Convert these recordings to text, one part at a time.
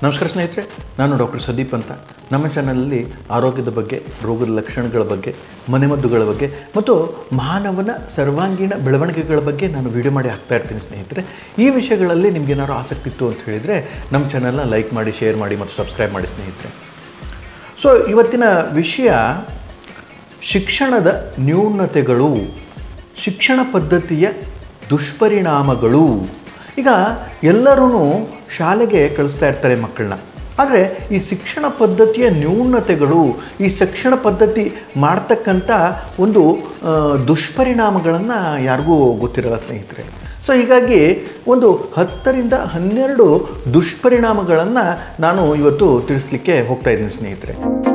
ನಮಸ್ಕಾರ ಸ್ನೇಹಿತರೆ ನಾನು ಡಾಕ್ಟರ್ ಸಂದೀಪ್ ಅಂತ ನಮ್ಮ ಚಾನಲಲ್ಲಿ ಆರೋಗ್ಯದ ಬಗ್ಗೆ ರೋಗದ ಲಕ್ಷಣಗಳ ಬಗ್ಗೆ ಮನೆಮದ್ದುಗಳ ಬಗ್ಗೆ ಮತ್ತು ಮಾನವನ ಸರ್ವಾಂಗೀಣ ಬೆಳವಣಿಗೆಗಳ ಬಗ್ಗೆ ನಾನು ವಿಡಿಯೋ ಮಾಡಿ ಹಾಕ್ತಾ ಇರ್ತೀನಿ ಸ್ನೇಹಿತರೆ ಈ ವಿಷಯಗಳಲ್ಲಿ ನಿಮ್ಗೆ ಏನಾದ್ರು ಆಸಕ್ತಿ ಇತ್ತು ಅಂತ ಹೇಳಿದರೆ ನಮ್ಮ ಚಾನಲ್ನ ಲೈಕ್ ಮಾಡಿ ಶೇರ್ ಮಾಡಿ ಮತ್ತು ಸಬ್ಸ್ಕ್ರೈಬ್ ಮಾಡಿ ಸ್ನೇಹಿತರೆ ಸೊ ಇವತ್ತಿನ ವಿಷಯ ಶಿಕ್ಷಣದ ನ್ಯೂನತೆಗಳು ಶಿಕ್ಷಣ ಪದ್ಧತಿಯ ದುಷ್ಪರಿಣಾಮಗಳು ಈಗ ಎಲ್ಲರೂ ಶಾಲೆಗೆ ಕಳಿಸ್ತಾ ಇರ್ತಾರೆ ಮಕ್ಕಳನ್ನ ಆದರೆ ಈ ಶಿಕ್ಷಣ ಪದ್ಧತಿಯ ನ್ಯೂನತೆಗಳು ಈ ಶಿಕ್ಷಣ ಪದ್ಧತಿ ಮಾಡ್ತಕ್ಕಂಥ ಒಂದು ಆ, ದುಷ್ಪರಿಣಾಮಗಳನ್ನು ಯಾರಿಗೂ ಗೊತ್ತಿರಲ್ಲ ಸ್ನೇಹಿತರೆ ಸೊ ಹೀಗಾಗಿ ಒಂದು ಹತ್ತರಿಂದ ಹನ್ನೆರಡು ದುಷ್ಪರಿಣಾಮಗಳನ್ನು ನಾನು ಇವತ್ತು ತಿಳಿಸ್ಲಿಕ್ಕೆ ಹೋಗ್ತಾ ಇದ್ದೀನಿ ಸ್ನೇಹಿತರೆ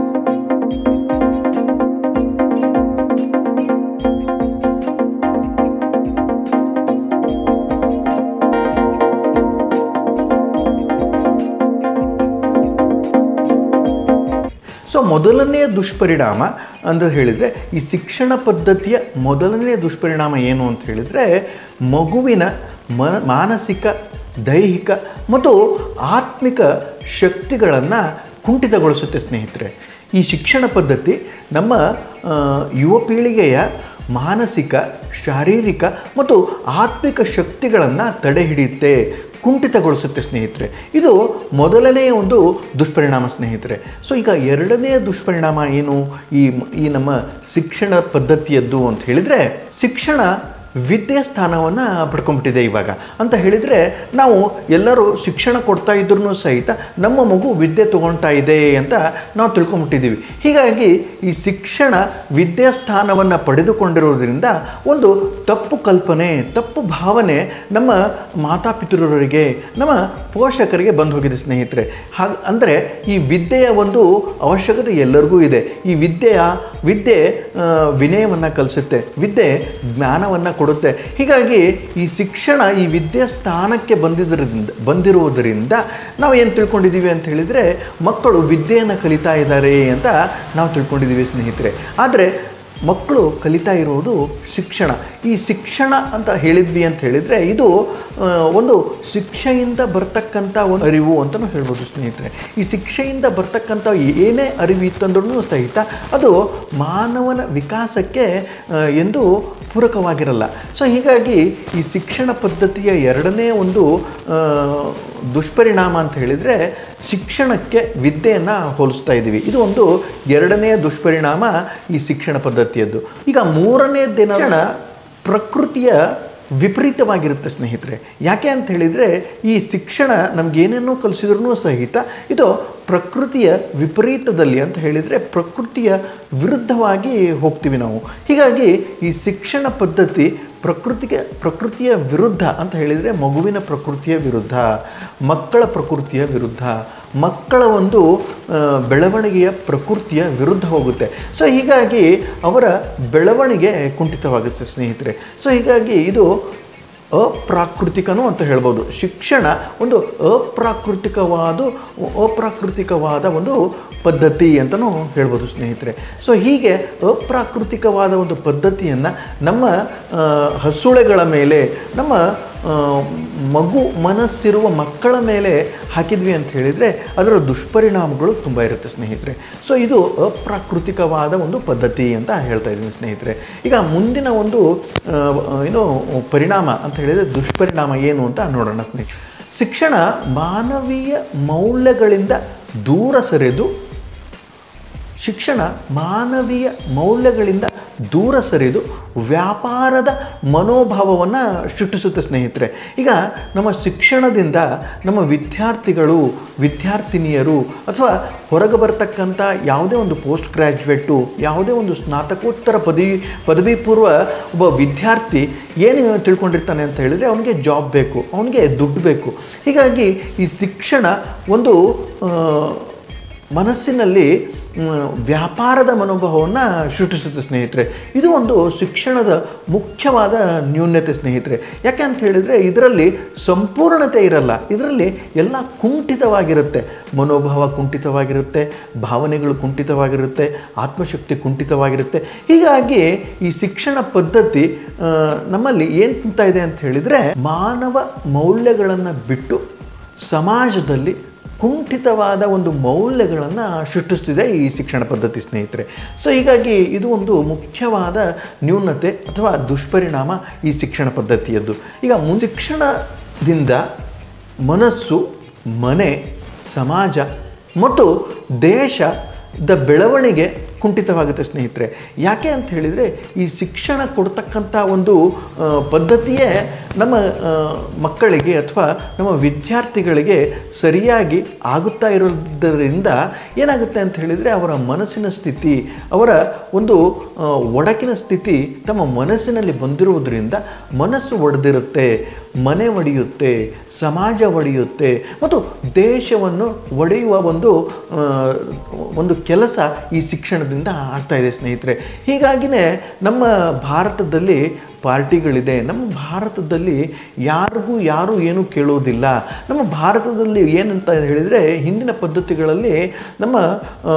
ಸೊ ಮೊದಲನೆಯ ದುಷ್ಪರಿಣಾಮ ಅಂತ ಹೇಳಿದರೆ ಈ ಶಿಕ್ಷಣ ಪದ್ಧತಿಯ ಮೊದಲನೆಯ ದುಷ್ಪರಿಣಾಮ ಏನು ಅಂತ ಹೇಳಿದರೆ ಮಗುವಿನ ಮ ಮಾನಸಿಕ ದೈಹಿಕ ಮತ್ತು ಆತ್ಮಿಕ ಶಕ್ತಿಗಳನ್ನು ಕುಂಠಿತಗೊಳಿಸುತ್ತೆ ಸ್ನೇಹಿತರೆ ಈ ಶಿಕ್ಷಣ ಪದ್ಧತಿ ನಮ್ಮ ಆ, ಯುವ ಪೀಳಿಗೆಯ ಮಾನಸಿಕ ಶಾರೀರಿಕ ಮತ್ತು ಆತ್ಮಿಕ ಶಕ್ತಿಗಳನ್ನು ತಡೆ ಹಿಡಿಯುತ್ತೆ ಕುಂಠಿತಗೊಳಿಸುತ್ತೆ ಸ್ನೇಹಿತರೆ ಇದು ಮೊದಲನೆಯ ಒಂದು ದುಷ್ಪರಿಣಾಮ ಸ್ನೇಹಿತರೆ ಸೊ ಈಗ ಎರಡನೆಯ ದುಷ್ಪರಿಣಾಮ ಏನು ಈ ಈ ನಮ್ಮ ಶಿಕ್ಷಣ ಪದ್ಧತಿಯದ್ದು ಅಂತ ಹೇಳಿದರೆ ಶಿಕ್ಷಣ ವಿದ್ಯೆ ಸ್ಥಾನವನ್ನು ಪಡ್ಕೊಂಡ್ಬಿಟ್ಟಿದೆ ಇವಾಗ ಅಂತ ಹೇಳಿದರೆ ನಾವು ಎಲ್ಲರೂ ಶಿಕ್ಷಣ ಕೊಡ್ತಾ ಇದ್ರೂ ಸಹಿತ ನಮ್ಮ ಮಗು ವಿದ್ಯೆ ತಗೊಳ್ತಾ ಇದೆ ಅಂತ ನಾವು ತಿಳ್ಕೊಂಬಿಟ್ಟಿದ್ದೀವಿ ಹೀಗಾಗಿ ಈ ಶಿಕ್ಷಣ ವಿದ್ಯಾ ಸ್ಥಾನವನ್ನು ಪಡೆದುಕೊಂಡಿರೋದ್ರಿಂದ ಒಂದು ತಪ್ಪು ಕಲ್ಪನೆ ತಪ್ಪು ಭಾವನೆ ನಮ್ಮ ಮಾತಾಪಿತರರಿಗೆ ನಮ್ಮ ಪೋಷಕರಿಗೆ ಬಂದು ಹೋಗಿದೆ ಸ್ನೇಹಿತರೆ ಹಾಗೆ ಅಂದರೆ ಈ ವಿದ್ಯೆಯ ಒಂದು ಅವಶ್ಯಕತೆ ಎಲ್ಲರಿಗೂ ಇದೆ ಈ ವಿದ್ಯೆಯ ವಿದ್ಯೆ ಆ, ವಿನಯವನ್ನು ಕಲಿಸುತ್ತೆ ವಿದ್ಯೆ ಜ್ಞಾನವನ್ನು ಕೊಡುತ್ತೆ ಹೀಗಾಗಿ ಈ ಶಿಕ್ಷಣ ಈ ವಿದ್ಯಾ ಸ್ಥಾನಕ್ಕೆ ಬಂದಿದ್ದರಿಂದ ಬಂದಿರುವುದರಿಂದ ನಾವು ಏನು ತಿಳ್ಕೊಂಡಿದ್ದೀವಿ ಅಂತ ಹೇಳಿದರೆ ಮಕ್ಕಳು ವಿದ್ಯೆಯನ್ನು ಕಲಿತಾ ಇದ್ದಾರೆ ಅಂತ ನಾವು ತಿಳ್ಕೊಂಡಿದ್ದೀವಿ ಸ್ನೇಹಿತರೆ ಆದರೆ ಮಕ್ಕಳು ಕಲಿತಾ ಇರುವುದು ಶಿಕ್ಷಣ ಈ ಶಿಕ್ಷಣ ಅಂತ ಹೇಳಿದ್ವಿ ಅಂತ ಹೇಳಿದರೆ ಇದು ಆ, ಒಂದು ಶಿಕ್ಷೆಯಿಂದ ಬರ್ತಕ್ಕಂಥ ಒಂದು ಅರಿವು ಅಂತಲೂ ಹೇಳ್ಬೋದು ಸ್ನೇಹಿತರೆ ಈ ಶಿಕ್ಷೆಯಿಂದ ಬರ್ತಕ್ಕಂಥ ಏನೇ ಅರಿವು ಇತ್ತಂದ್ರೂ ಸಹಿತ ಅದು ಮಾನವನ ವಿಕಾಸಕ್ಕೆ ಆ, ಎಂದು ಪೂರಕವಾಗಿರಲ್ಲ ಸೊ ಹೀಗಾಗಿ ಈ ಶಿಕ್ಷಣ ಪದ್ಧತಿಯ ಎರಡನೇ ಒಂದು ಆ, ದುಷ್ಪರಿಣಾಮ ಅಂತ ಹೇಳಿದರೆ ಶಿಕ್ಷಣಕ್ಕೆ ವಿದ್ಯೆಯನ್ನು ಹೋಲಿಸ್ತಾ ಇದ್ದೀವಿ ಇದು ಒಂದು ಎರಡನೆಯ ದುಷ್ಪರಿಣಾಮ ಈ ಶಿಕ್ಷಣ ಪದ್ಧತಿಯದ್ದು ಈಗ ಮೂರನೇ ದಿನ ಪ್ರಕೃತಿಯ ವಿಪರೀತವಾಗಿರುತ್ತೆ ಸ್ನೇಹಿತರೆ ಯಾಕೆ ಅಂತ ಹೇಳಿದರೆ ಈ ಶಿಕ್ಷಣ ನಮಗೇನೇನೋ ಕಲಿಸಿದ್ರೂ ಸಹಿತ ಇದು ಪ್ರಕೃತಿಯ ವಿಪರೀತದಲ್ಲಿ ಅಂತ ಹೇಳಿದರೆ ಪ್ರಕೃತಿಯ ವಿರುದ್ಧವಾಗಿ ಹೋಗ್ತೀವಿ ನಾವು ಹೀಗಾಗಿ ಈ ಶಿಕ್ಷಣ ಪದ್ಧತಿ ಪ್ರಕೃತಿಗೆ ಪ್ರಕೃತಿಯ ವಿರುದ್ಧ ಅಂತ ಹೇಳಿದರೆ ಮಗುವಿನ ಪ್ರಕೃತಿಯ ವಿರುದ್ಧ ಮಕ್ಕಳ ಪ್ರಕೃತಿಯ ವಿರುದ್ಧ ಮಕ್ಕಳ ಒಂದು ಆ, ಬೆಳವಣಿಗೆಯ ಪ್ರಕೃತಿಯ ವಿರುದ್ಧ ಹೋಗುತ್ತೆ ಸೊ ಹೀಗಾಗಿ ಅವರ ಬೆಳವಣಿಗೆ ಕುಂಠಿತವಾಗುತ್ತೆ ಸ್ನೇಹಿತರೆ ಸೊ ಹೀಗಾಗಿ ಇದು ಅಪ್ರಾಕೃತಿಕನೂ ಅಂತ ಹೇಳ್ಬೋದು ಶಿಕ್ಷಣ ಒಂದು ಅಪ್ರಾಕೃತಿಕವಾದ ಅಪ್ರಾಕೃತಿಕವಾದ ಒಂದು ಪದ್ಧತಿ ಅಂತಲೂ ಹೇಳ್ಬೋದು ಸ್ನೇಹಿತರೆ ಸೊ ಹೀಗೆ ಅಪ್ರಾಕೃತಿಕವಾದ ಒಂದು ಪದ್ಧತಿಯನ್ನು ನಮ್ಮ ಆ, ಹಸುಳೆಗಳ ಮೇಲೆ ನಮ್ಮ ಆ, ಮಗು ಮನಸ್ಸಿರುವ ಮಕ್ಕಳ ಮೇಲೆ ಹಾಕಿದ್ವಿ ಅಂತ ಹೇಳಿದರೆ ಅದರ ದುಷ್ಪರಿಣಾಮಗಳು ತುಂಬ ಇರುತ್ತೆ ಸ್ನೇಹಿತರೆ ಸೊ ಇದು ಅಪ್ರಾಕೃತಿಕವಾದ ಒಂದು ಪದ್ಧತಿ ಅಂತ ಹೇಳ್ತಾ ಇದ್ದೀನಿ ಸ್ನೇಹಿತರೆ ಈಗ ಮುಂದಿನ ಒಂದು ಆ, ಏನು ಪರಿಣಾಮ ಅಂತ ಹೇಳಿದರೆ ದುಷ್ಪರಿಣಾಮ ಏನು ಅಂತ ನೋಡೋಣ ಸ್ನೇಹಿತರೆ ಶಿಕ್ಷಣ ಮಾನವೀಯ ಮೌಲ್ಯಗಳಿಂದ ದೂರ ಸರಿದು ಶಿಕ್ಷಣ ಮಾನವೀಯ ಮೌಲ್ಯಗಳಿಂದ ದೂರ ಸರಿದು ವ್ಯಾಪಾರದ ಮನೋಭಾವವನ್ನು ಸೃಷ್ಟಿಸುತ್ತೆ ಸ್ನೇಹಿತರೆ ಈಗ ನಮ್ಮ ಶಿಕ್ಷಣದಿಂದ ನಮ್ಮ ವಿದ್ಯಾರ್ಥಿಗಳು ವಿದ್ಯಾರ್ಥಿನಿಯರು ಅಥವಾ ಹೊರಗೆ ಬರ್ತಕ್ಕಂಥ ಯಾವುದೇ ಒಂದು ಪೋಸ್ಟ್ ಗ್ರ್ಯಾಜುಯೇಟು ಯಾವುದೇ ಒಂದು ಸ್ನಾತಕೋತ್ತರ ಪದವಿ ಪದವಿ ಪೂರ್ವ ಒಬ್ಬ ವಿದ್ಯಾರ್ಥಿ ಏನು ತಿಳ್ಕೊಂಡಿರ್ತಾನೆ ಅಂತ ಹೇಳಿದರೆ ಅವನಿಗೆ ಜಾಬ್ ಬೇಕು ಅವನಿಗೆ ದುಡ್ಡು ಬೇಕು ಹೀಗಾಗಿ ಈ ಶಿಕ್ಷಣ ಒಂದು ಆ, ಮನಸ್ಸಿನಲ್ಲಿ ಮ್, ವ್ಯಾಪಾರದ ಮನೋಭಾವವನ್ನು ಸೃಷ್ಟಿಸುತ್ತೆ ಸ್ನೇಹಿತರೆ ಇದು ಒಂದು ಶಿಕ್ಷಣದ ಮುಖ್ಯವಾದ ನ್ಯೂನ್ಯತೆ ಸ್ನೇಹಿತರೆ ಯಾಕೆ ಅಂತ ಹೇಳಿದರೆ ಇದರಲ್ಲಿ ಸಂಪೂರ್ಣತೆ ಇರಲ್ಲ ಇದರಲ್ಲಿ ಎಲ್ಲ ಕುಂಠಿತವಾಗಿರುತ್ತೆ ಮನೋಭಾವ ಕುಂಠಿತವಾಗಿರುತ್ತೆ ಭಾವನೆಗಳು ಕುಂಠಿತವಾಗಿರುತ್ತೆ ಆತ್ಮಶಕ್ತಿ ಕುಂಠಿತವಾಗಿರುತ್ತೆ ಹೀಗಾಗಿ ಈ ಶಿಕ್ಷಣ ಪದ್ಧತಿ ಆ, ನಮ್ಮಲ್ಲಿ ಏನು ತಿಂತಾ ಇದೆ ಅಂತ ಹೇಳಿದರೆ ಮಾನವ ಮೌಲ್ಯಗಳನ್ನು ಬಿಟ್ಟು ಸಮಾಜದಲ್ಲಿ ಕುಂಠಿತವಾದ ಒಂದು ಮೌಲ್ಯಗಳನ್ನು ಸೃಷ್ಟಿಸ್ತಿದೆ ಈ ಶಿಕ್ಷಣ ಪದ್ಧತಿ ಸ್ನೇಹಿತರೆ ಸೊ ಹೀಗಾಗಿ ಇದು ಒಂದು ಮುಖ್ಯವಾದ ನ್ಯೂನತೆ ಅಥವಾ ದುಷ್ಪರಿಣಾಮ ಈ ಶಿಕ್ಷಣ ಪದ್ಧತಿಯದ್ದು ಈಗ ಮು ಶಿಕ್ಷಣದಿಂದ ಮನಸ್ಸು ಮನೆ ಸಮಾಜ ಮತ್ತು ದೇಶದ ಬೆಳವಣಿಗೆ ಕುಂಠಿತವಾಗುತ್ತೆ ಸ್ನೇಹಿತರೆ ಯಾಕೆ ಅಂತ ಹೇಳಿದರೆ ಈ ಶಿಕ್ಷಣ ಕೊಡ್ತಕ್ಕಂಥ ಒಂದು ಆ, ಪದ್ಧತಿಯೇ ನಮ್ಮ ಆ, ಮಕ್ಕಳಿಗೆ ಅಥವಾ ನಮ್ಮ ವಿದ್ಯಾರ್ಥಿಗಳಿಗೆ ಸರಿಯಾಗಿ ಆಗುತ್ತಾ ಇರೋದರಿಂದ ಏನಾಗುತ್ತೆ ಅಂತ ಹೇಳಿದರೆ ಅವರ ಮನಸ್ಸಿನ ಸ್ಥಿತಿ ಅವರ ಒಂದು ಆ, ಒಡಕಿನ ಸ್ಥಿತಿ ತಮ್ಮ ಮನಸ್ಸಿನಲ್ಲಿ ಬಂದಿರುವುದರಿಂದ ಮನಸ್ಸು ಒಡೆದಿರುತ್ತೆ ಮನೆ ಒಡೆಯುತ್ತೆ ಸಮಾಜ ಒಡೆಯುತ್ತೆ ಮತ್ತು ದೇಶವನ್ನು ಒಡೆಯುವ ಒಂದು ಆ, ಒಂದು ಕೆಲಸ ಈ ಶಿಕ್ಷಣದಿಂದ ಆಗ್ತಾ ಇದೆ ಸ್ನೇಹಿತರೆ ಹೀಗಾಗಿನೇ ನಮ್ಮ ಭಾರತದಲ್ಲಿ ಪಾರ್ಟಿಗಳಿದೆ ನಮ್ಮ ಭಾರತದಲ್ಲಿ ಯಾರಿಗೂ ಯಾರೂ ಏನೂ ಕೇಳೋದಿಲ್ಲ ನಮ್ಮ ಭಾರತದಲ್ಲಿ ಏನಂತ ಹೇಳಿದರೆ ಹಿಂದಿನ ಪದ್ಧತಿಗಳಲ್ಲಿ ನಮ್ಮ ಆ,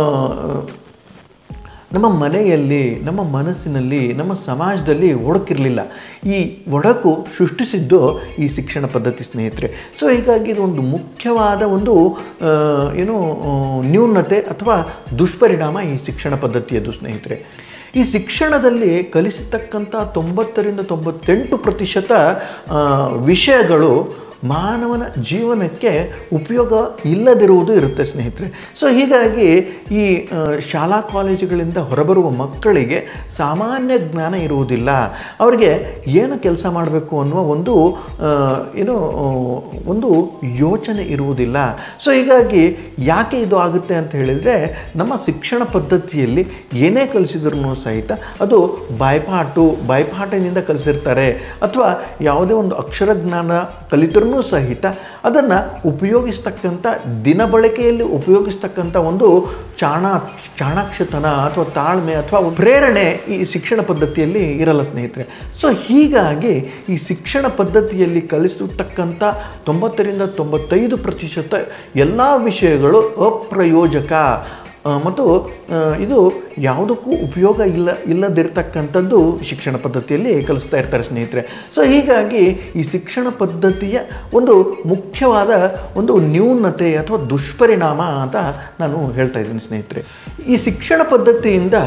ನಮ್ಮ ಮನೆಯಲ್ಲಿ ನಮ್ಮ ಮನಸ್ಸಿನಲ್ಲಿ ನಮ್ಮ ಸಮಾಜದಲ್ಲಿ ಒಡಕಿರಲಿಲ್ಲ ಈ ಒಡಕು ಸೃಷ್ಟಿಸಿದ್ದು ಈ ಶಿಕ್ಷಣ ಪದ್ಧತಿ ಸ್ನೇಹಿತರೆ ಸೊ ಹೀಗಾಗಿ ಇದು ಒಂದು ಮುಖ್ಯವಾದ ಒಂದು ಆ, ಏನು ಆ, ನ್ಯೂನತೆ ಅಥವಾ ದುಷ್ಪರಿಣಾಮ ಈ ಶಿಕ್ಷಣ ಪದ್ಧತಿಯದ್ದು ಸ್ನೇಹಿತರೆ ಈ ಶಿಕ್ಷಣದಲ್ಲಿ ಕಲಿಸತಕ್ಕಂಥ ತೊಂಬತ್ತರಿಂದ ತೊಂಬತ್ತೆಂಟು ಪ್ರತಿಶತ ಆ, ವಿಷಯಗಳು ಮಾನವನ ಜೀವನಕ್ಕೆ ಉಪಯೋಗ ಇಲ್ಲದಿರುವುದು ಇರುತ್ತೆ ಸ್ನೇಹಿತರೆ ಸೊ ಹೀಗಾಗಿ ಈ ಆ, ಶಾಲಾ ಕಾಲೇಜುಗಳಿಂದ ಹೊರಬರುವ ಮಕ್ಕಳಿಗೆ ಸಾಮಾನ್ಯ ಜ್ಞಾನ ಇರುವುದಿಲ್ಲ ಅವರಿಗೆ ಏನು ಕೆಲಸ ಮಾಡಬೇಕು ಅನ್ನುವ ಒಂದು ಆ, ಏನು ಆ, ಒಂದು ಯೋಚನೆ ಇರುವುದಿಲ್ಲ ಸೊ ಹೀಗಾಗಿ ಯಾಕೆ ಇದು ಆಗುತ್ತೆ ಅಂತ ಹೇಳಿದರೆ ನಮ್ಮ ಶಿಕ್ಷಣ ಪದ್ಧತಿಯಲ್ಲಿ ಏನೇ ಕಲಿಸಿದ್ರು ಸಹಿತ ಅದು ಬಾಯ್ಪಾಟು ಬಾಯ್ಪಾಟಿನಿಂದ ಕಲಿಸಿರ್ತಾರೆ ಅಥವಾ ಯಾವುದೇ ಒಂದು ಅಕ್ಷರ ಜ್ಞಾನ ಕಲಿತರೂ ಸಹಿತ ಅದನ್ನು ಉಪಯೋಗಿಸ್ತಕ್ಕಂಥ ದಿನ ಬಳಕೆಯಲ್ಲಿ ಉಪಯೋಗಿಸ್ತಕ್ಕಂಥ ಒಂದು ಚಾಣ ಚಾಣಾಕ್ಷತನ ಅಥವಾ ತಾಳ್ಮೆ ಅಥವಾ ಒಂದು ಪ್ರೇರಣೆ ಈ ಶಿಕ್ಷಣ ಪದ್ಧತಿಯಲ್ಲಿ ಇರಲ್ಲ ಸ್ನೇಹಿತರೆ ಸೊ ಹೀಗಾಗಿ ಈ ಶಿಕ್ಷಣ ಪದ್ಧತಿಯಲ್ಲಿ ಕಲಿಸತಕ್ಕಂಥ ತೊಂಬತ್ತರಿಂದ ತೊಂಬತ್ತೈದು ಪ್ರತಿಶತ ಎಲ್ಲ ವಿಷಯಗಳು ಅಪ್ರಯೋಜಕ ಆ, ಮತ್ತು ಆ, ಇದು ಯಾವುದಕ್ಕೂ ಉಪಯೋಗ ಇಲ್ಲ ಇಲ್ಲದಿರ್ತಕ್ಕಂಥದ್ದು ಶಿಕ್ಷಣ ಪದ್ಧತಿಯಲ್ಲಿ ಕಲಿಸ್ತಾ ಇರ್ತಾರೆ ಸ್ನೇಹಿತರೆ ಸೊ ಹೀಗಾಗಿ ಈ ಶಿಕ್ಷಣ ಪದ್ಧತಿಯ ಒಂದು ಮುಖ್ಯವಾದ ಒಂದು ನ್ಯೂನತೆ ಅಥವಾ ದುಷ್ಪರಿಣಾಮ ಅಂತ ನಾನು ಹೇಳ್ತಾ ಇದ್ದೀನಿ ಸ್ನೇಹಿತರೆ ಈ ಶಿಕ್ಷಣ ಪದ್ಧತಿಯಿಂದ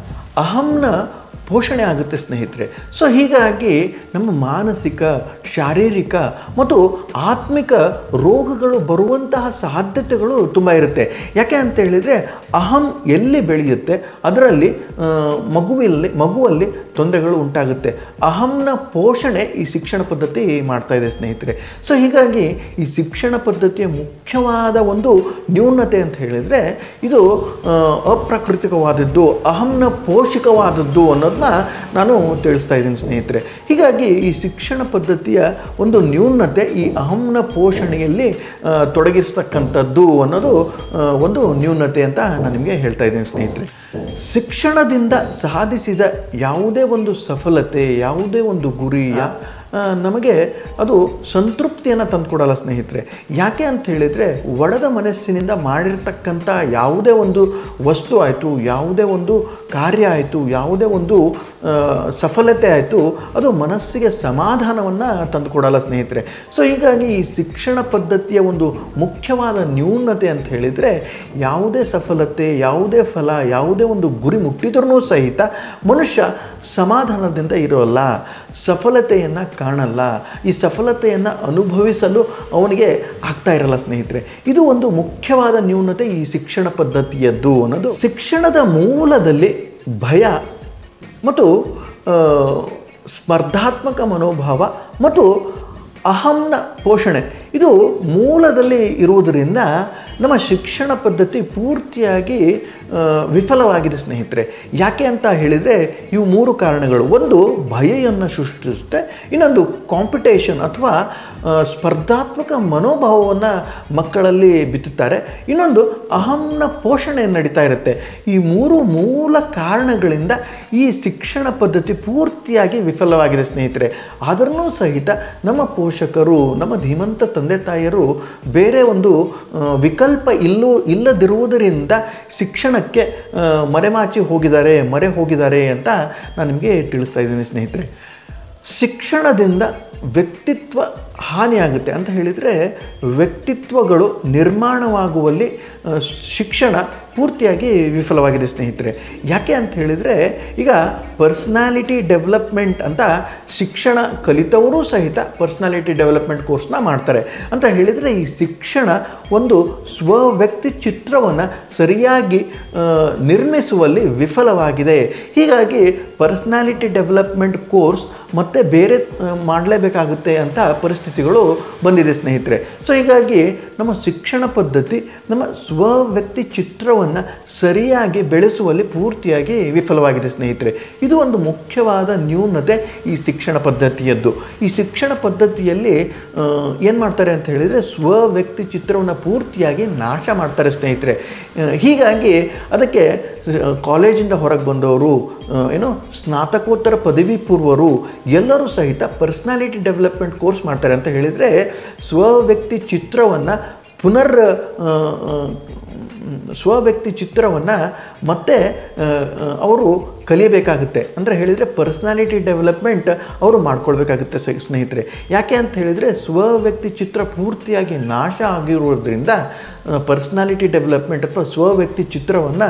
ಅಹಂನ ಪೋಷಣೆ ಆಗುತ್ತೆ ಸ್ನೇಹಿತರೆ ಸೊ ಹೀಗಾಗಿ ನಮ್ಮ ಮಾನಸಿಕ ಶಾರೀರಿಕ ಮತ್ತು ಆತ್ಮಿಕ ರೋಗಗಳು ಬರುವಂತಹ ಸಾಧ್ಯತೆಗಳು ತುಂಬ ಇರುತ್ತೆ ಯಾಕೆ ಅಂತ ಹೇಳಿದರೆ ಅಹಂ ಎಲ್ಲಿ ಬೆಳೆಯುತ್ತೆ ಅದರಲ್ಲಿ ಆ, ಮಗುವಿಲ್ಲಿ ಮಗುವಲ್ಲಿ ತೊಂದರೆಗಳು ಉಂಟಾಗುತ್ತೆ ಅಹಂನ ಪೋಷಣೆ ಈ ಶಿಕ್ಷಣ ಪದ್ಧತಿ ಮಾಡ್ತಾ ಇದೆ ಸ್ನೇಹಿತರೆ ಸೊ ಹೀಗಾಗಿ ಈ ಶಿಕ್ಷಣ ಪದ್ಧತಿಯ ಮುಖ್ಯವಾದ ಒಂದು ನ್ಯೂನತೆ ಅಂತ ಹೇಳಿದರೆ ಇದು ಆ, ಅಪ್ರಾಕೃತಿಕವಾದದ್ದು ಅಹಂನ ಪೋಷಕವಾದದ್ದು ಅನ್ನೋದನ್ನ ನಾನು ತಿಳಿಸ್ತಾ ಇದ್ದೀನಿ ಸ್ನೇಹಿತರೆ ಹೀಗಾಗಿ ಈ ಶಿಕ್ಷಣ ಪದ್ಧತಿಯ ಒಂದು ನ್ಯೂನತೆ ಈ ಅಹಂನ ಪೋಷಣೆಯಲ್ಲಿ ಆ, ತೊಡಗಿಸ್ತಕ್ಕಂಥದ್ದು ಅನ್ನೋದು ಆ, ಒಂದು ನ್ಯೂನತೆ ಅಂತ ನಾನು ನಿಮಗೆ ಹೇಳ್ತಾ ಇದ್ದೀನಿ ಸ್ನೇಹಿತರೆ ಶಿಕ್ಷಣದಿಂದ ಸಾಧಿಸಿದ ಯಾವುದೇ ಒಂದು ಸಫಲತೆ ಯಾವುದೇ ಒಂದು ಗುರಿ ಯಾ- ಆ, ನಮಗೆ ಅದು ಸಂತೃಪ್ತಿಯನ್ನು ತಂದುಕೊಡಲ್ಲ ಸ್ನೇಹಿತರೆ ಯಾಕೆ ಅಂತ ಹೇಳಿದರೆ ಒಡೆದ ಮನಸ್ಸಿನಿಂದ ಮಾಡಿರ್ತಕ್ಕಂಥ ಯಾವುದೇ ಒಂದು ವಸ್ತು ಆಯಿತು ಯಾವುದೇ ಒಂದು ಕಾರ್ಯ ಆಯಿತು ಯಾವುದೇ ಒಂದು ಆ, ಸಫಲತೆ ಆಯಿತು ಅದು ಮನಸ್ಸಿಗೆ ಸಮಾಧಾನವನ್ನು ತಂದುಕೊಡಲ್ಲ ಸ್ನೇಹಿತರೆ ಸೊ ಹೀಗಾಗಿ ಈ ಶಿಕ್ಷಣ ಪದ್ಧತಿಯ ಒಂದು ಮುಖ್ಯವಾದ ನ್ಯೂನತೆ ಅಂತ ಹೇಳಿದರೆ ಯಾವುದೇ ಸಫಲತೆ ಯಾವುದೇ ಫಲ ಯಾವುದೇ ಒಂದು ಗುರಿ ಮುಟ್ಟಿದ್ರೂ ಸಹಿತ ಮನುಷ್ಯ ಸಮಾಧಾನದಿಂದ ಇರೋಲ್ಲ ಸಫಲತೆಯನ್ನು ಕಾಣಲ್ಲ ಈ ಸಫಲತೆಯನ್ನು ಅನುಭವಿಸಲು ಅವನಿಗೆ ಆಗ್ತಾ ಇರಲ್ಲ ಸ್ನೇಹಿತರೆ ಇದು ಒಂದು ಮುಖ್ಯವಾದ ನ್ಯೂನತೆ ಈ ಶಿಕ್ಷಣ ಪದ್ಧತಿಯದ್ದು ಅನ್ನೋದು ಶಿಕ್ಷಣದ ಮೂಲದಲ್ಲಿ ಭಯ ಮತ್ತು ಆ, ಸ್ಪರ್ಧಾತ್ಮಕ ಮನೋಭಾವ ಮತ್ತು ಅಹಂನ ಪೋಷಣೆ ಇದು ಮೂಲದಲ್ಲಿ ಇರುವುದರಿಂದ ನಮ್ಮ ಶಿಕ್ಷಣ ಪದ್ಧತಿ ಪೂರ್ತಿಯಾಗಿ ಆ, ವಿಫಲವಾಗಿದೆ ಸ್ನೇಹಿತರೆ ಯಾಕೆ ಅಂತ ಹೇಳಿದರೆ ಇವು ಮೂರು ಕಾರಣಗಳು ಒಂದು ಭಯವನ್ನು ಸೃಷ್ಟಿಸುತ್ತೆ ಇನ್ನೊಂದು ಕಾಂಪಿಟೇಷನ್ ಅಥವಾ ಆ, ಸ್ಪರ್ಧಾತ್ಮಕ ಮನೋಭಾವವನ್ನು ಮಕ್ಕಳಲ್ಲಿ ಬಿತ್ತುತ್ತಾರೆ ಇನ್ನೊಂದು ಅಹಂನ ಪೋಷಣೆ ನಡೀತಾ ಇರುತ್ತೆ ಈ ಮೂರು ಮೂಲ ಕಾರಣಗಳಿಂದ ಈ ಶಿಕ್ಷಣ ಪದ್ಧತಿ ಪೂರ್ತಿಯಾಗಿ ವಿಫಲವಾಗಿದೆ ಸ್ನೇಹಿತರೆ ಆದ್ರೂ ಸಹಿತ ನಮ್ಮ ಪೋಷಕರು ನಮ್ಮ ಧೀಮಂತ ತಂದೆ ತಾಯಿಯರು ಬೇರೆ ಒಂದು ಆ, ವಿಕಲ್ಪ ಇಲ್ಲೂ ಇಲ್ಲದಿರುವುದರಿಂದ ಶಿಕ್ಷಣಕ್ಕೆ ಆ, ಮರೆಮಾಚಿ ಹೋಗಿದ್ದಾರೆ ಮರೆ ಹೋಗಿದ್ದಾರೆ ಅಂತ ನಾನು ನಿಮಗೆ ತಿಳಿಸ್ತಾ ಇದ್ದೀನಿ ಸ್ನೇಹಿತರೆ ಶಿಕ್ಷಣದಿಂದ ವ್ಯಕ್ತಿತ್ವ ಹಾನಿಯಾಗುತ್ತೆ ಅಂತ ಹೇಳಿದರೆ ವ್ಯಕ್ತಿತ್ವಗಳು ನಿರ್ಮಾಣವಾಗುವಲ್ಲಿ ಆ, ಶಿಕ್ಷಣ ಪೂರ್ತಿಯಾಗಿ ವಿಫಲವಾಗಿದೆ ಸ್ನೇಹಿತರೆ ಯಾಕೆ ಅಂತ ಹೇಳಿದರೆ ಈಗ ಪರ್ಸ್ನಾಲಿಟಿ ಡೆವಲಪ್ಮೆಂಟ್ ಅಂತ ಶಿಕ್ಷಣ ಕಲಿತವರು ಸಹಿತ ಪರ್ಸ್ನಾಲಿಟಿ ಡೆವಲಪ್ಮೆಂಟ್ ಕೋರ್ಸ್ನ ಮಾಡ್ತಾರೆ ಅಂತ ಹೇಳಿದರೆ ಈ ಶಿಕ್ಷಣ ಒಂದು ಸ್ವ ವ್ಯಕ್ತಿ ಚಿತ್ರವನ್ನು ಸರಿಯಾಗಿ ಆ, ನಿರ್ಮಿಸುವಲ್ಲಿ ವಿಫಲವಾಗಿದೆ ಹೀಗಾಗಿ ಪರ್ಸ್ನಾಲಿಟಿ ಡೆವಲಪ್ಮೆಂಟ್ ಕೋರ್ಸ್ ಮತ್ತೆ ಬೇರೆ ಆ, ಮಾಡಲೇಬೇಕಾಗುತ್ತೆ ಅಂತ ಪರಿಸ್ಥಿತಿಗಳು ಬಂದಿದೆ ಸ್ನೇಹಿತರೆ ಸೊ ಹೀಗಾಗಿ ನಮ್ಮ ಶಿಕ್ಷಣ ಪದ್ಧತಿ ನಮ್ಮ ಸ್ವ ವ್ಯಕ್ತಿ ಚಿತ್ರವನ್ನು ಸರಿಯಾಗಿ ಬೆಳೆಸುವಲ್ಲಿ ಪೂರ್ತಿಯಾಗಿ ವಿಫಲವಾಗಿದೆ ಸ್ನೇಹಿತರೆ ಇದು ಒಂದು ಮುಖ್ಯವಾದ ನ್ಯೂನತೆ ಈ ಶಿಕ್ಷಣ ಪದ್ಧತಿಯದ್ದು ಈ ಶಿಕ್ಷಣ ಪದ್ಧತಿಯಲ್ಲಿ ಏನು ಮಾಡ್ತಾರೆ ಅಂತ ಹೇಳಿದರೆ ಸ್ವ ವ್ಯಕ್ತಿ ಚಿತ್ರವನ್ನು ಪೂರ್ತಿಯಾಗಿ ನಾಶ ಮಾಡ್ತಾರೆ ಸ್ನೇಹಿತರೆ ಆ, ಹೀಗಾಗಿ ಅದಕ್ಕೆ ಆ, ಕಾಲೇಜಿಂದ ಹೊರಗೆ ಬಂದವರು ಆ, ಏನು ಸ್ನಾತಕೋತ್ತರ ಪದವಿ ಪೂರ್ವರು ಎಲ್ಲರೂ ಸಹಿತ ಪರ್ಸ್ನಾಲಿಟಿ ಡೆವಲಪ್ಮೆಂಟ್ ಕೋರ್ಸ್ ಮಾಡ್ತಾರೆ ಅಂತ ಹೇಳಿದರೆ ಸ್ವ ವ್ಯಕ್ತಿ ಚಿತ್ರವನ್ನು ಪುನರ್ ಆ, ಆ, ಸ್ವ ವ್ಯಕ್ತಿ ಚಿತ್ರವನ್ನು ಮತ್ತೆ ಆ, ಆ, ಅವರು ಕಲಿಯಬೇಕಾಗುತ್ತೆ ಅಂದರೆ ಹೇಳಿದರೆ ಪರ್ಸ್ನಾಲಿಟಿ ಡೆವಲಪ್ಮೆಂಟ್ ಅವರು ಮಾಡ್ಕೊಳ್ಬೇಕಾಗುತ್ತೆ ಸ- ಸ್ನೇಹಿತರೆ ಯಾಕೆ ಅಂತ ಹೇಳಿದರೆ ಸ್ವ ವ್ಯಕ್ತಿ ಚಿತ್ರ ಪೂರ್ತಿಯಾಗಿ ನಾಶ ಆಗಿರೋದ್ರಿಂದ ಪರ್ಸ್ನಾಲಿಟಿ ಡೆವಲಪ್ಮೆಂಟ್ ಅಥವಾ ಸ್ವ ವ್ಯಕ್ತಿ ಚಿತ್ರವನ್ನು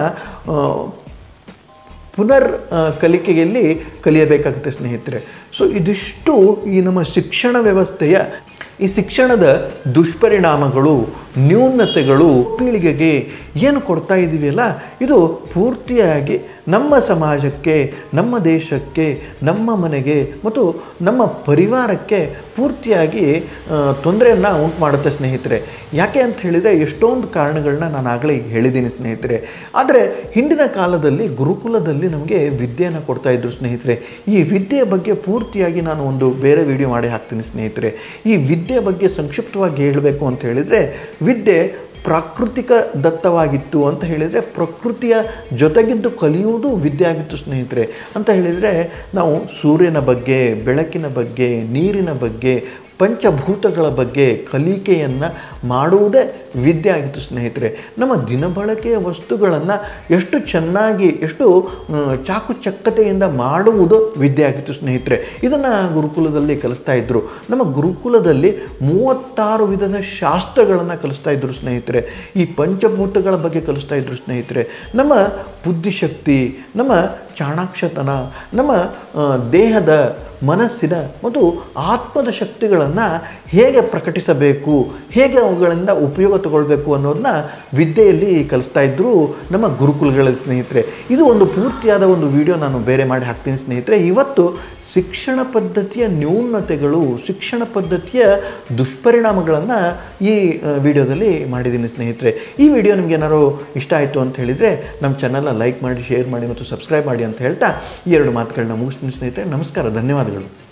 ಪುನರ್ ಆ, ಕಲಿಕೆಯಲ್ಲಿ ಕಲಿಯಬೇಕಾಗುತ್ತೆ ಸ್ನೇಹಿತರೆ ಸೊ ಇದಿಷ್ಟು ಈ ನಮ್ಮ ಶಿಕ್ಷಣ ವ್ಯವಸ್ಥೆಯ ಈ ಶಿಕ್ಷಣದ ದುಷ್ಪರಿಣಾಮಗಳು ನ್ಯೂನತೆಗಳು ಪೀಳಿಗೆಗೆ ಏನು ಕೊಡ್ತಾ ಇದ್ದೀವಿಯಲ್ಲ ಇದು ಪೂರ್ತಿಯಾಗಿ ನಮ್ಮ ಸಮಾಜಕ್ಕೆ ನಮ್ಮ ದೇಶಕ್ಕೆ ನಮ್ಮ ಮನೆಗೆ ಮತ್ತು ನಮ್ಮ ಪರಿವಾರಕ್ಕೆ ಪೂರ್ತಿಯಾಗಿ ತೊಂದರೆಯನ್ನು ಉಂಟು ಮಾಡುತ್ತೆ ಸ್ನೇಹಿತರೆ ಯಾಕೆ ಅಂತ ಹೇಳಿದರೆ ಎಷ್ಟೊಂದು ಕಾರಣಗಳನ್ನ ನಾನು ಆಗಲೇ ಹೇಳಿದ್ದೀನಿ ಸ್ನೇಹಿತರೆ ಆದರೆ ಹಿಂದಿನ ಕಾಲದಲ್ಲಿ ಗುರುಕುಲದಲ್ಲಿ ನಮಗೆ ವಿದ್ಯೆಯನ್ನು ಕೊಡ್ತಾ ಇದ್ರು ಸ್ನೇಹಿತರೆ ಈ ವಿದ್ಯೆಯ ಬಗ್ಗೆ ಪೂರ್ತಿಯಾಗಿ ನಾನು ಒಂದು ಬೇರೆ ವಿಡಿಯೋ ಮಾಡಿ ಹಾಕ್ತೀನಿ ಸ್ನೇಹಿತರೆ ಈ ವಿದ್ಯೆ ಬಗ್ಗೆ ಸಂಕ್ಷಿಪ್ತವಾಗಿ ಹೇಳಬೇಕು ಅಂತ ಹೇಳಿದರೆ ವಿದ್ಯೆ ಪ್ರಾಕೃತಿಕ ದತ್ತವಾಗಿತ್ತು ಅಂತ ಹೇಳಿದರೆ ಪ್ರಕೃತಿಯ ಜೊತೆಗಿದ್ದು ಕಲಿಯುವುದು ವಿದ್ಯೆ ಆಗಿತ್ತು ಸ್ನೇಹಿತರೆ ಅಂತ ಹೇಳಿದರೆ ನಾವು ಸೂರ್ಯನ ಬಗ್ಗೆ ಬೆಳಕಿನ ಬಗ್ಗೆ ನೀರಿನ ಬಗ್ಗೆ ಪಂಚಭೂತಗಳ ಬಗ್ಗೆ ಕಲಿಕೆಯನ್ನು ಮಾಡುವುದೇ ವಿದ್ಯೆ ಆಗಿತ್ತು ಸ್ನೇಹಿತರೆ ನಮ್ಮ ದಿನಬಳಕೆಯ ವಸ್ತುಗಳನ್ನು ಎಷ್ಟು ಚೆನ್ನಾಗಿ ಎಷ್ಟು ಆ, ಚಾಕುಚಕ್ಯತೆಯಿಂದ ಮಾಡುವುದು ವಿದ್ಯೆ ಆಗಿತ್ತು ಸ್ನೇಹಿತರೆ ಇದನ್ನು ಗುರುಕುಲದಲ್ಲಿ ಕಲಿಸ್ತಾ ಇದ್ದರು ನಮ್ಮ ಗುರುಕುಲದಲ್ಲಿ ಮೂವತ್ತಾರು ವಿಧದ ಶಾಸ್ತ್ರಗಳನ್ನು ಕಲಿಸ್ತಾ ಇದ್ದರು ಸ್ನೇಹಿತರೆ ಈ ಪಂಚಭೂತಗಳ ಬಗ್ಗೆ ಕಲಿಸ್ತಾ ಇದ್ದರು ಸ್ನೇಹಿತರೆ ನಮ್ಮ ಬುದ್ಧಿಶಕ್ತಿ ನಮ್ಮ ಚಾಣಾಕ್ಷತನ ನಮ್ಮ ಆ, ದೇಹದ ಮನಸ್ಸಿನ ಮತ್ತು ಆತ್ಮದ ಶಕ್ತಿಗಳನ್ನು ಹೇಗೆ ಪ್ರಕಟಿಸಬೇಕು ಹೇಗೆ ಅವುಗಳಿಂದ ಉಪಯೋಗ ತಗೊಳ್ಬೇಕು ಅನ್ನೋದನ್ನ ವಿದ್ಯೆಯಲ್ಲಿ ಕಲಿಸ್ತಾ ಇದ್ದರು ನಮ್ಮ ಗುರುಕುಲಗಳ ಸ್ನೇಹಿತರೆ ಇದು ಒಂದು ಪೂರ್ತಿಯಾದ ಒಂದು ವಿಡಿಯೋ ನಾನು ಬೇರೆ ಮಾಡಿ ಹಾಕ್ತೀನಿ ಸ್ನೇಹಿತರೆ ಇವತ್ತು ಶಿಕ್ಷಣ ಪದ್ಧತಿಯ ನ್ಯೂನತೆಗಳು ಶಿಕ್ಷಣ ಪದ್ಧತಿಯ ದುಷ್ಪರಿಣಾಮಗಳನ್ನು ಈ ಆ, ವಿಡಿಯೋದಲ್ಲಿ ಮಾಡಿದ್ದೀನಿ ಸ್ನೇಹಿತರೆ ಈ ವಿಡಿಯೋ ನಿಮ್ಗೆ ಏನಾದ್ರು ಇಷ್ಟ ಆಯಿತು ಅಂತ ಹೇಳಿದರೆ ನಮ್ಮ ಚಾನಲ್ನ ಲೈಕ್ ಮಾಡಿ ಶೇರ್ ಮಾಡಿ ಮತ್ತು ಸಬ್ಸ್ಕ್ರೈಬ್ ಮಾಡಿ ಅಂತ ಹೇಳ್ತಾ ಈ ಎರಡು ಮಾತುಗಳನ್ನ ಮುಗಿಸ್ತೀನಿ ಸ್ನೇಹಿತರೆ ನಮಸ್ಕಾರ ಧನ್ಯವಾದಗಳು